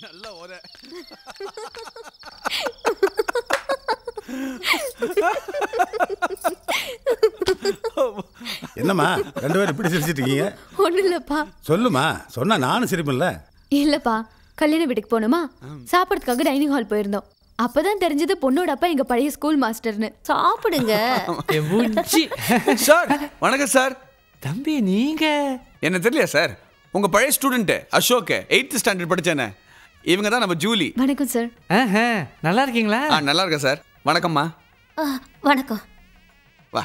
நல்ல ஒரே என்னம்மா ரெண்டு பேரும் இப்படி சிரிச்சிட்டு இருக்கீங்க ஒன்றும் இல்லைப்பா சொல்லுமா சொன்னா நானும் சிரிப்பேன்ல இல்லைப்பா கல்யாண வீட்டுக்கு போனோமா சாப்பிட்றதுக்காக டைனிங் ஹால் போயிருந்தோம் அப்பதான் தெரிஞ்சது பொண்ணோட அப்பா எங்க பழைய ஸ்கூல் மாஸ்டர்னு சாப்பிடுங்க என் மூஞ்சி. சார் வணக்கம் சார் தம்பி நீங்க என்ன தெரியலையா சார் உங்க பழைய ஸ்டூடெண்ட் அசோக் எயித்து ஸ்டாண்டர்ட் படிச்சானே இவங்க தான் நம்ம ஜூலி வணக்கம் சார் ஆஹா, நல்லா இருக்கீங்களா ஆ நல்லா இருக்கேன் சார் வணக்கம்மா வணக்கம் வா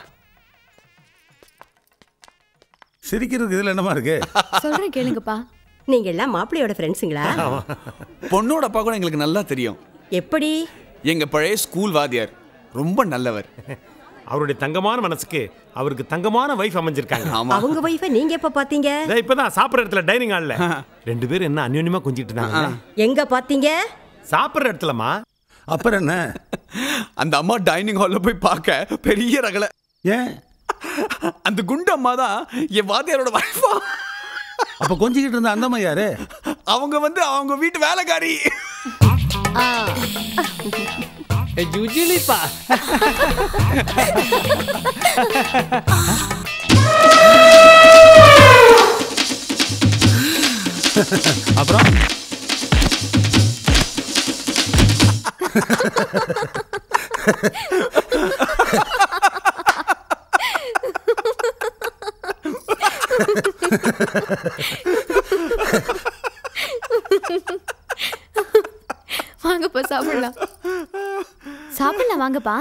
சிரிக்கிறதுக்கு இதுல என்னமா இருக்கு சொல்றேன் கேளுங்கப்பா நீங்க எல்லாம் மாப்பிள்ளையோட ஃப்ரெண்ட்ஸுங்களா பொண்ணோட அப்பா கூட எங்களுக்கு நல்லா தெரியும் எப்படி எங்க பழைய ஸ்கூல் வாத்தியார் ரொம்ப நல்லவர் அவருடைய தங்கமான மனசுக்கு அவருக்கு தங்கமான வைஃப் அமைஞ்சிருக்காங்க ஆமா அவங்க ஒய்ஃபை நீங்க எப்ப பாத்தீங்க இதோ இப்பதான் சாப்பிடுற இடத்துல டைனிங் ஹால்ல ரெண்டு பேரும் என்ன அந்யோன்யமா கொஞ்சிட்டு இருந்தாங்க எங்க பாத்தீங்க சாப்பிடுற இடத்துலமா அப்புறம் என்ன அந்த அம்மா டைனிங் ஹால்ல போய் பார்க்க பெரிய ரகலை ஏன் அந்த குண்டு அம்மா தான் என் வாத்தியாரோட வைஃபா அப்ப கொஞ்சிக்கிட்டு இருந்த அந்தம்மா யாரு அவங்க வந்து அவங்க வீட்டு வேலைக்காரி ஏ, ஜுஜுலிப்பா அப்புறம் வாங்கப்பா சாப்பிடலாம் சாப்பிடலாம் வாங்கப்பா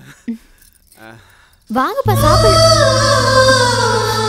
வாங்கப்பா சாப்பிடலாம்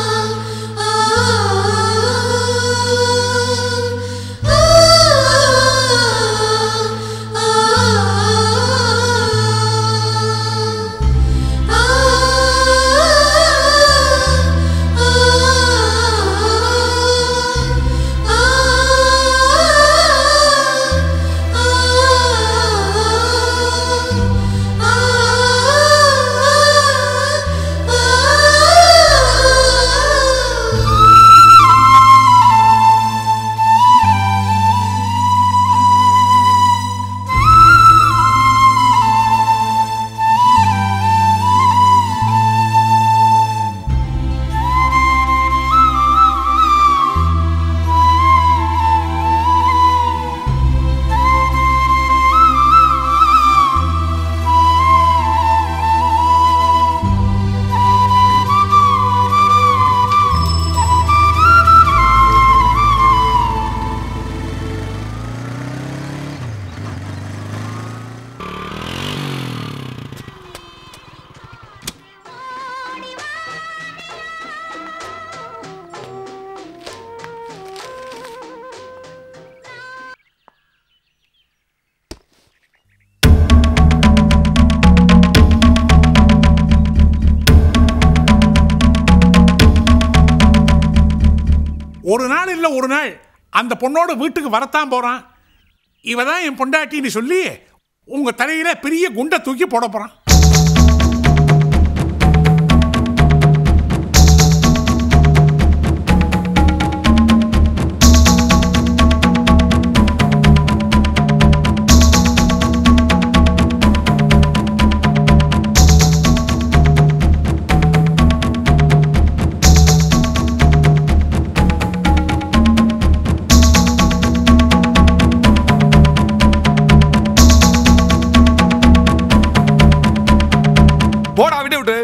ஒரு நாள் இல்லை ஒரு நாள் அந்த பொண்ணோட வீட்டுக்கு வரத்தான் போறான் இவ தான் என் பொண்டாட்டின்னு சொல்லி உங்க தலையில பெரிய குண்டை தூக்கி போட போறான் போடா விட்டு விட்டு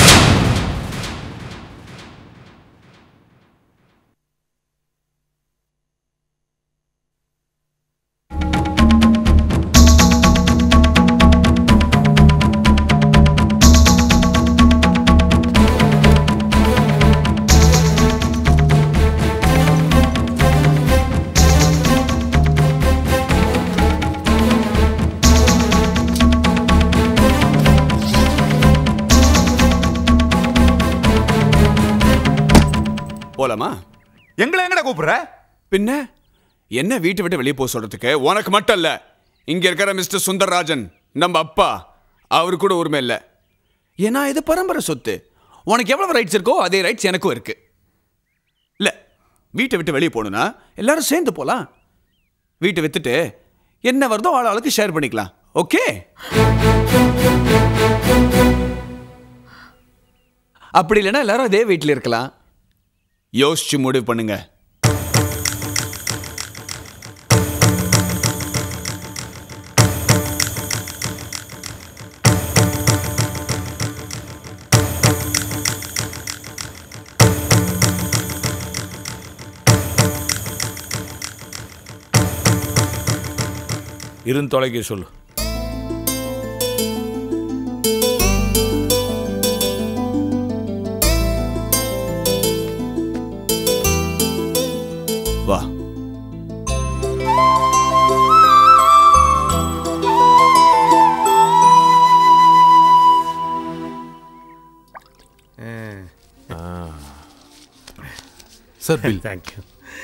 போலாமா எங்களை எங்கடா கூப்பிடுற பின்ன என்ன வீட்டை விட்டு வெளியே போக சொல்றதுக்கு உனக்கு மட்டும் இல்ல இங்க இருக்கிற மிஸ்டர் சுந்தரராஜன் நம்ம அப்பா அவரு கூட உரிமை இல்ல ஏன்னா இது பரம்பரை சொத்து உனக்கு எவ்வளவு ரைட்ஸ் இருக்கோ அதே ரைட்ஸ் எனக்கும் இருக்கு இல்ல வீட்டை விட்டு வெளியே போகணும்னா எல்லாரும் சேர்ந்து போலாம் வீட்டை வித்துட்டு என்ன வருதோ ஆள் ஆளுக்கு ஷேர் பண்ணிக்கலாம் ஓகே அப்படி இல்லைன்னா எல்லாரும் அதே வீட்டில் இருக்கலாம் யோசிச்சு முடிவு பண்ணுங்க இருந்து தொலைக்க சொல்லு வா சார் பில் தேங்க்யூ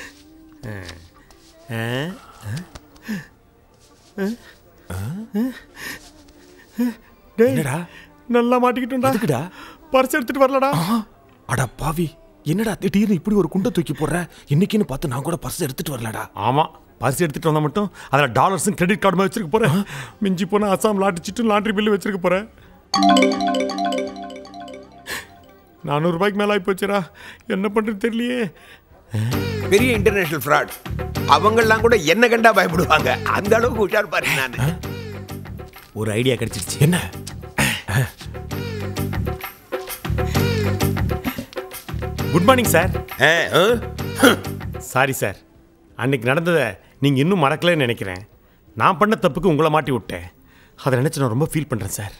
என்னடா நல்லா மாட்டிக்கிட்டோம்டா எதுக்குடா பர்ஸ் எடுத்துட்டு வரலடா அட பாவி என்னடா திடீர்னு இப்படி ஒரு குண்டை தூக்கி போடுற இன்னைக்குன்னு பார்த்து நான் கூட பர்ஸ் எடுத்துட்டு வரலடா ஆமா பர்ஸ் எடுத்துட்டு வந்தா மட்டும் அதில் டாலர்ஸும் கிரெடிட் கார்டு வச்சிருக்க போறேன் மிஞ்சி போனா அசாம் லாட்டரி சீட்டு லாண்ட்ரி பில்லு வச்சிருக்க போறேன் நானூறு ரூபாய்க்கு மேல ஆகி போச்சுடா என்ன பண்றது தெரியலையே பெரிய இன்டர்நேஷனல் ஃப்ராட் அவங்கெல்லாம் கூட என்ன கண்டா பயப்படுவாங்க அந்த அளவுக்கு உஷார் பாருங்க நான் ஒரு ஐடியா கிடைச்சிருச்சு என்ன good morning sir sorry sir அன்னைக்கு நடந்ததை நீங்கள் இன்னும் மறக்கலைன்னு நினைக்கிறேன் நான் பண்ண தப்புக்கு உங்களை மாட்டி விட்டேன் அதை நினச்சி நான் ரொம்ப ஃபீல் பண்ணுறேன் சார்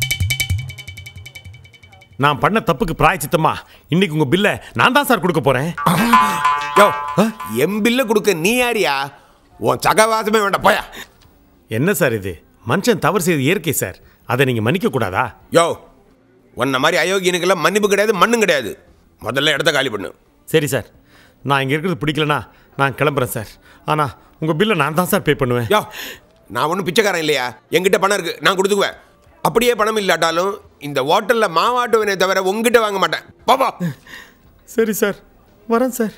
நான் பண்ண தப்புக்கு பிராயச்சித்தமா இன்னைக்கு உங்கள் பில்லை நான் தான் சார் கொடுக்க போகிறேன் யோ என் பில்ல கொடுக்க நீ யாரியா உன் சகவாசமே வேண்டாம் போயா என்ன சார் இது மனுஷன் தவறு செய்து இயற்கை சார் அதை நீங்கள் மன்னிக்க கூடாதா யோ உன்ன மாதிரி அயோக்கியனுக்கெல்லாம் மன்னிப்பு கிடையாது மண்ணும் கிடையாது முதல்ல இடத்த காலி பண்ணு சரி சார் நான் இங்கே இருக்கிறது பிடிக்கலனா நான் கிளம்புறேன் சார் ஆனால் உங்கள் பில்லை நான் தான் சார் பே பண்ணுவேன் யோ நான் ஒன்றும் பிச்சைக்காரன் இல்லையா என்கிட்ட பணம் இருக்கு நான் கொடுத்துக்குவேன் அப்படியே பணம் இல்லாட்டாலும் இந்த ஹோட்டலில் மாவாட்டுவனே தவிர உங்ககிட்ட வாங்க மாட்டேன் பாப்பா சரி சார் வரேன் சார்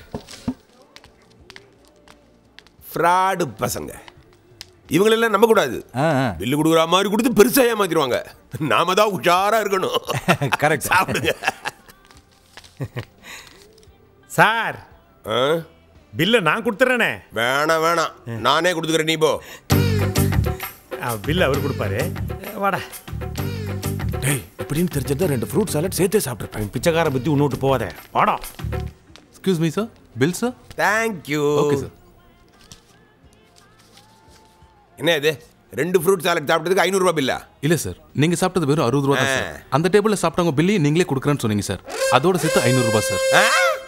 ஃப்ராடு பசங்க இவங்களெல்லாம் நம்பக்கூடாது பில்லு கொடுக்குற மாதிரி கொடுத்து பெருசா ஏமாத்திடுவாங்க நாம தான் உஷாரா இருக்கணும் கரெக்ட் சாப்பிடுங்க சார் ஆ? பில்லை நான் கொடுத்துட்றேனே வேணாம் வேணாம் நானே கொடுத்துக்கிறேன் நீ போ பில் அவர் கொடுப்பாரு வாடா டேய் இப்படின்னு தெரிஞ்சிருந்தா ரெண்டு ஃப்ரூட் சாலட் சேர்த்தே சாப்பிட்ருப்பேன் பிச்சைக்கார புத்தி ஒன்று விட்டு போவாத வாடா excuse me sir bill sir thank you okay sir என்ன இது ரெண்டு ஃப்ரூட் சாலட் சாப்பிட்டதுக்கு ஐநூறுரூவா பில்லா இல்ல சார் நீங்க சாப்பிட்டது வெறும் அறுபது ரூபா தான் சார் அந்த டேபிள்ல சாப்பிட்டவங்க பில்லி நீங்களே கொடுக்குறேன்னு சொன்னீங்க சார் அதோட சேர்த்து ஐநூறு ரூபாய் சார் ஆ?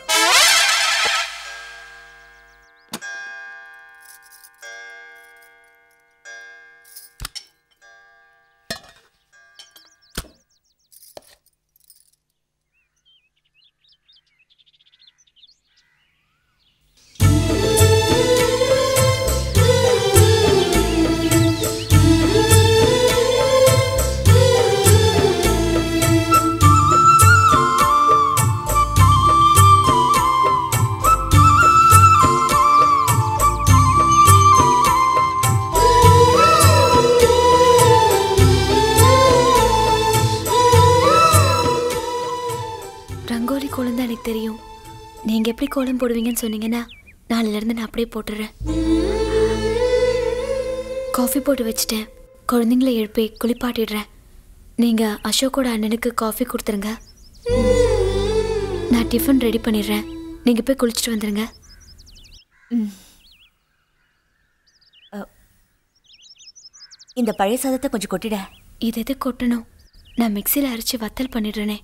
ரங்கோலி கோலம் தான் எனக்கு தெரியும் நீங்க எப்படி கோலம் போடுவீங்கன்னு சொன்னீங்கன்னா நாளையில இருந்து நான் அப்படியே போட்டுறேன் காஃபி போட்டு வச்சுட்டேன் குழந்தைங்கள எழுப்பி குளிப்பாட்டிடுறேன் நீங்க அசோக்கோட அண்ணனுக்கு காஃபி கொடுத்துருங்க நான் டிஃபன் ரெடி பண்ணிடுறேன் நீங்க போய் குளிச்சுட்டு வந்துருங்க இந்த பழைய சாதத்தை கொஞ்சம் கொட்டிட இது எது கொட்டணும் நான் மிக்சியில் அரைச்சி வத்தல் பண்ணிடுறேனே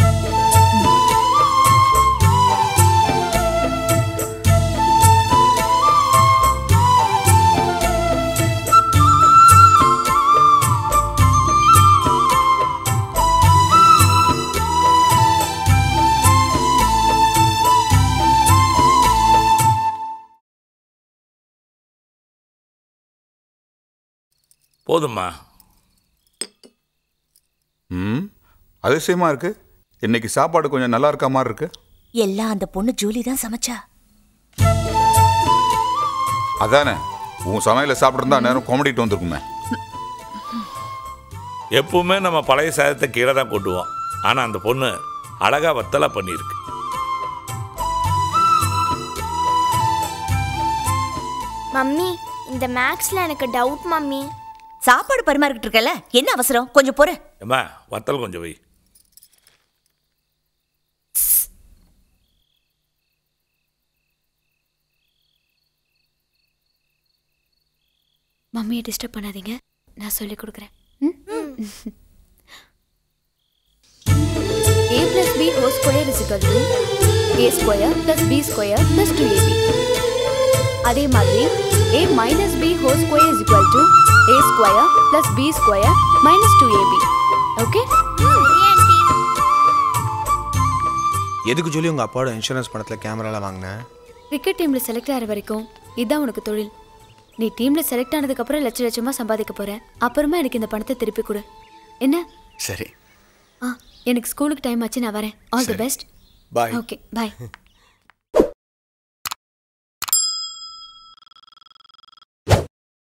போதும்மா ம் அதிசயமா இருக்கு இன்னைக்கு சாப்பாடு கொஞ்சம் நல்லா இருக்க மாதிரி இருக்கு எல்லாம் அந்த பொண்ணு ஜூலி தான் சமைச்சா அதானே உன் சமையல சாப்பிட்ருந்தா நேரம் காமெடிட்டு வந்திருக்குமே எப்பவுமே நம்ம பழைய சாதத்தை கீழே தான் கொட்டுவோம் ஆனால் அந்த பொண்ணு அழகா வத்தலா பண்ணியிருக்கு மம்மி இந்த மேக்ஸ்ல எனக்கு டவுட் மம்மி சாப்பாடு பரிமாறிக்கிட்டு இருக்கல என்ன அவசரம் கொஞ்சம் பொறு ஏம்மா வத்தல் கொஞ்சம் வை மம்மியை டிஸ்டர்ப் பண்ணாதீங்க நான் சொல்லி கொடுக்குறேன் A plus B whole square is equal to A square plus B square plus two AB அதே மாதிரி A minus B whole square is equal to A square plus B square minus two AB okay எதுக்கு சொல்லி உங்கள் அப்பாவோட insurance பணத்தில் கேமராலாம் வாங்கினேன் cricket டீம்ல செலக்ட் ஆகிற வரைக்கும் இதுதான் உனக்கு தொழில் நீ டீம்ல செலக்ட் ஆனதுக்கு அப்புறம் லட்ச லட்சமா சம்பாதிக்க போற அப்புறமா எனக்கு இந்த பணத்தை திருப்பி கொடு என்ன சரி ஆ எனக்கு ஸ்கூலுக்கு டைம் ஆச்சு நான் வரேன் ஆல் தி சரி. Best Bye. Okay bye